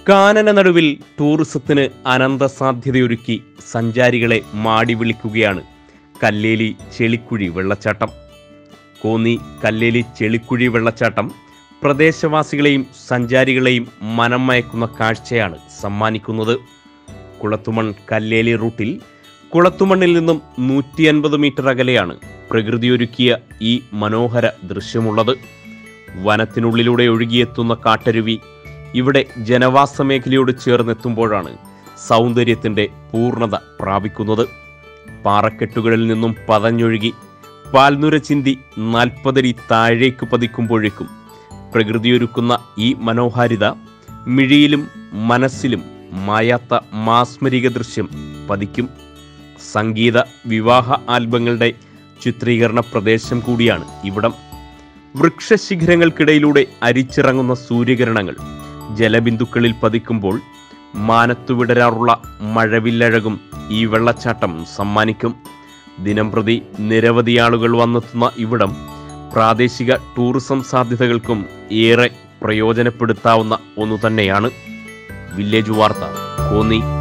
കാനന നടുവിൽ ടൂറിസത്തിന് അനന്ത സാധ്യതയൊരുക്കി സഞ്ചാരികളെ മാടി വിളിക്കുകയാണ് കല്ലേലി ചെളിക്കുഴി വെള്ളച്ചാട്ടം കോന്നി കല്ലേലി ചെളിക്കുഴി വെള്ളച്ചാട്ടം പ്രദേശവാസികളെയും സഞ്ചാരികളെയും മനം മയക്കുന്ന കാഴ്ചയാണ് സമ്മാനിക്കുന്നത് കുളത്തുമൺ കല്ലേലി റൂട്ടിൽ കുളത്തുമണ്ണിൽ നിന്നും നൂറ്റി അൻപത് മീറ്റർ അകലെയാണ് പ്രകൃതിയൊരുക്കിയ ഈ മനോഹര ദൃശ്യമുള്ളത് വനത്തിനുള്ളിലൂടെ ഒഴുകിയെത്തുന്ന കാട്ടരുവി ഇവിടെ ജനവാസ മേഖലയോട് ചേർന്നെത്തുമ്പോഴാണ് സൗന്ദര്യത്തിന്റെ പൂർണ്ണത പ്രാപിക്കുന്നത് പാറക്കെട്ടുകളിൽ നിന്നും പതഞ്ഞൊഴുകി പാൽനുര ചിന്തി നാൽപ്പതടി താഴേക്ക് പതിക്കുമ്പോഴേക്കും പ്രകൃതിയൊരുക്കുന്ന ഈ മനോഹാരിത മിഴിയിലും മനസ്സിലും മായാത്ത മാസ്മരിക ദൃശ്യം പതിക്കും സംഗീത വിവാഹ ആൽബങ്ങളുടെ ചിത്രീകരണ പ്രദേശം കൂടിയാണ് ഇവിടം വൃക്ഷശിഖരങ്ങൾക്കിടയിലൂടെ അരിച്ചിറങ്ങുന്ന സൂര്യകിരണങ്ങൾ ജലബിന്ദുക്കളിൽ പതിക്കുമ്പോൾ മാനത്തു വിടരാറുള്ള മഴവില്ലഴകും ഈ വെള്ളച്ചാട്ടം സമ്മാനിക്കും ദിനംപ്രതി നിരവധി ആളുകൾ വന്നെത്തുന്ന ഇവിടം പ്രാദേശിക ടൂറിസം സാധ്യതകൾക്കും ഏറെ പ്രയോജനപ്പെടുത്താവുന്ന ഒന്നു തന്നെയാണ് വില്ലേജ് വാർത്ത കോന്നി